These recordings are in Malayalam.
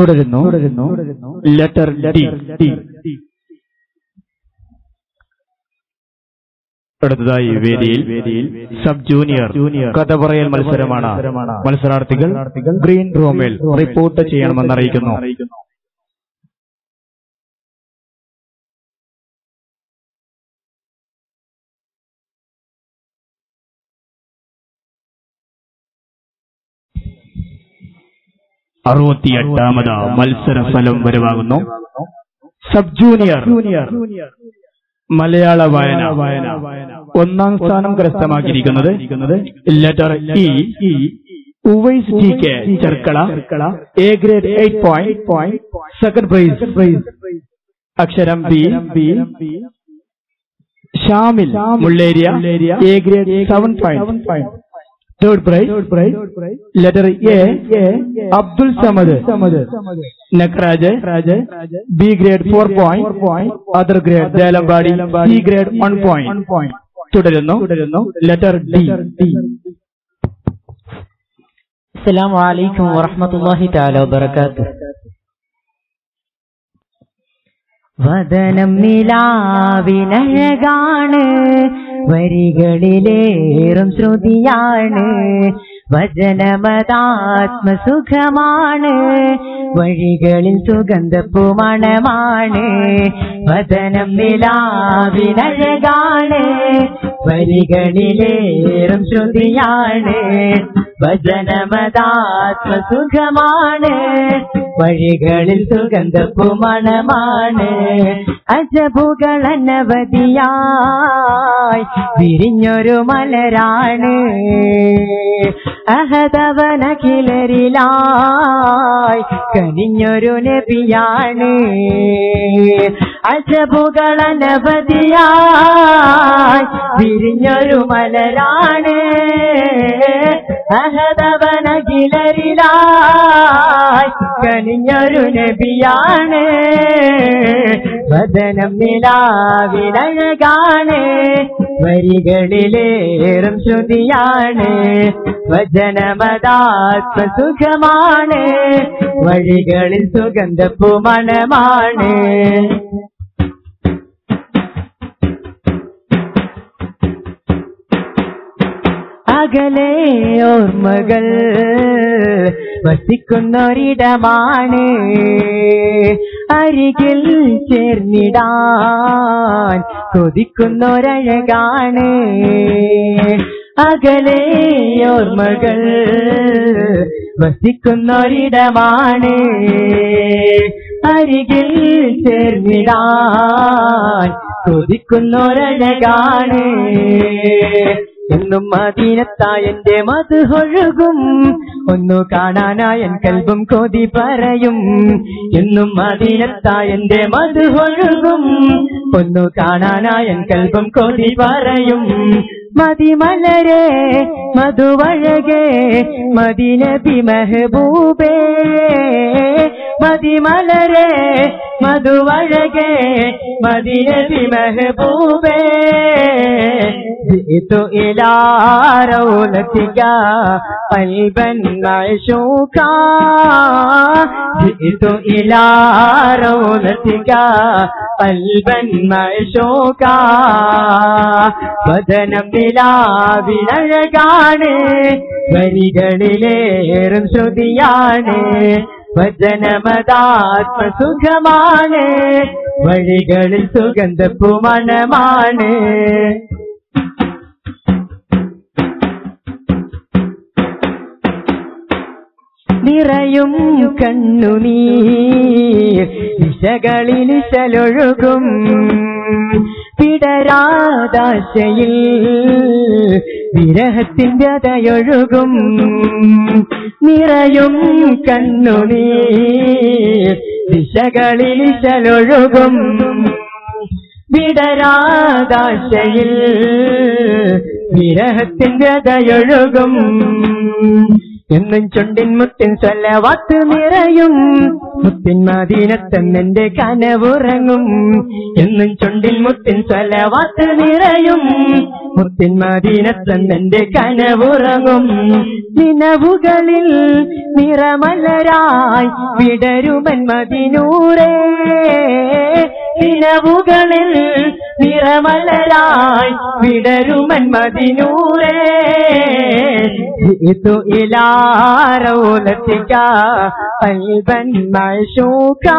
തുടരുന്നു തുടരുന്നു ലെറ്റർ ഡി അടുത്തതായി വേദിയിൽ വേദിയിൽ സബ് ജൂനിയർ ജൂനിയർ കഥ പറയൽ മത്സരമാണ് മത്സരാർത്ഥികൾ ഗ്രീൻ റൂമിൽ റിപ്പോർട്ട് ചെയ്യണമെന്ന് അറിയിക്കുന്നു അറുപത്തിയെട്ടാമത് മത്സര ഫലം വരവാകുന്നു സബ് ജൂനിയർ ജൂനിയർ മലയാള വായന വായന ഒന്നാം സ്ഥാനം കരസ്ഥമാക്കിയിരിക്കുന്നത് letter E Uvais T K Cherkala A grade eight point point second prize prize അക്ഷരം B B Shamil Mulleria A grade seven point third prize letter A Abdul Samad Nakraj B grade four point other grade Delampady C grade one point തുടരുന്നു തുടരുന്നു ലെറ്റർ ഡി السلام عليكم ورحمة الله تعالى وبركاته വദനം നിലാവിനഴകാണ് വരികളിലേറും ശ്രുതിയാണ് വചനമതാത്മസുഖമാണ് വഴികളിൽ സുഗന്ധപ്പുമണമാണ് വദനം നിലാവിനഴകാണ് വരികളിലേറും ശ്രുതിയാണ് വചനമതാത്മസുഖമാണ് വഴികളിൽ സുഗന്ധപ്പുമണമാണ് അജബുകൾ അനവധിയായി വിരിഞ്ഞൊരു മലരാണ് അഹതവനഖിലരിലായി കനിഞ്ഞൊരു നബിയാണ് അജബുകൾ അനവധിയായി വിരിഞ്ഞൊരു മലരാണ് അഹതവനഖിലരിലായി കനിഞ്ഞൊരു നബിയാണ് വദനം നിലാവിലഴകാണ് വരികളിലേറും ശ്രുതിയാണ് വചനമതാത്മസുഖമാണ് വഴികളിൽ സുഗന്ധപ്പുമണമാണ് അകലെ ഓർമ്മകൾ വസിക്കുന്നൊരിടമാണ് അരികിൽ ചേർന്നിടാൻ കൊതിക്കുന്നൊരഴകാണ് അകലെ ഓർമ്മകൾ വസിക്കുന്നൊരിടമാണ് അരികിൽ ചേർന്നിടാൻ കൊതിക്കുന്നൊരഴകാണ് എന്നും മദീനത്തായ എന്റെ മധുഹൊഴുകും ഒന്നു കാണാനായ എൻ കൽബും കൊതി പറയും എന്നും മദീനത്തായ എന്റെ മധുഹൊഴുകും ഒന്നു കാണാനായ എൻ കൽബും കൊതി പറയും മതിമലരെ മധുവഴകെ മദിനബി മെഹബൂബേ മതിമലരെ മധുവഴകെ മദിനബി മെഹബൂബേ جئت إلى رولتك قلبا معشوقا جئت إلى رولتك قلبا معشوقا വദനം നിലാവിനഴകാണ് വരികളിലേറും ശ്രുതിയാണ് വചനമതാത്മസുഖമാണ് വഴികളിൽ സുഗന്ധപ്പുമണമാണ് നിറയും കണ്ണുനീർ ദിശകളിൽ ശലൊഴുകും പിടരാദാശയിൽ വിരഹത്തിന്റെ അതയൊഴുകും നിറയും കണ്ണുനീർ ദിശകളിൽ ശലൊഴുകും വിടരാദാശയിൽ വിരഹത്തിന്റെ അതയൊഴുകും എന്നും ചുണ്ടിൻ മുത്തിൻ സ്വലവാത്ത് നിറയും മുത്തിൻ മദീനത്തെന്നെന്റെ കനവുറങ്ങും എന്നും ചുണ്ടിൻ മുത്തിൻ സ്വലവാത്ത് നിറയും മുത്തിൻ മദീനത്തെന്നെന്റെ കനവുറങ്ങും ദിനവുകളിൽ നിറമലരായി വിടരുമൻ മതിനൂറേ ദിനവുകളിൽ നിറമലരായി വിടരുമൻ മതിനൂറേ ജിഇതു ഇലാ റൗലത്തിക ഖൽബൻ മഅശൂകാ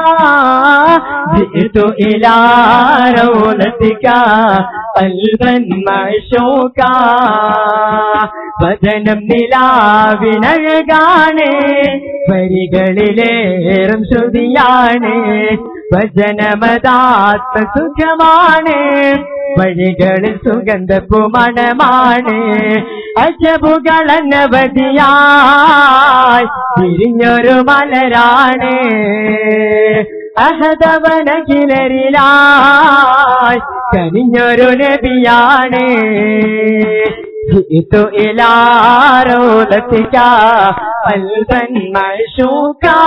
ജിഇതു ഇലാ റൗലത്തിക ഖൽബൻ മഅശൂകാ വചനം നിലാവിനഴകാണ് വരികളിലേറും ശ്രുതിയാണ് വചനമതാത്മ സുഖമാണ് വഴികളിൽ സുഗന്ധപ്പു മണമാണ് അജബുകൾ അനവധിയായി തിരിഞ്ഞൊരു മലരാണ് അഹദവന കിലരിലായി കനിഞ്ഞൊരു നബിയാണ് جئت إلى روضتك قلبا معشوقا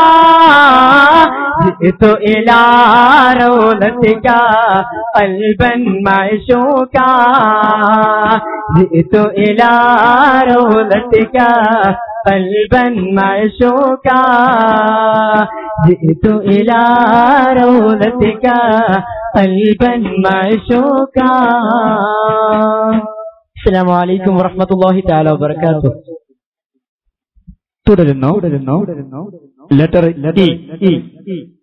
جئت إلى روضتك قلبا معشوقا جئت إلى روضتك قلبا معشوقا جئت إلى روضتك قلبا معشوقا അസ്സലാമു അലൈക്കും വറഹ്മത്തുള്ളാഹി തആല വബറകാതുഹു തുടരുന്നു ലെറ്റർ ഇ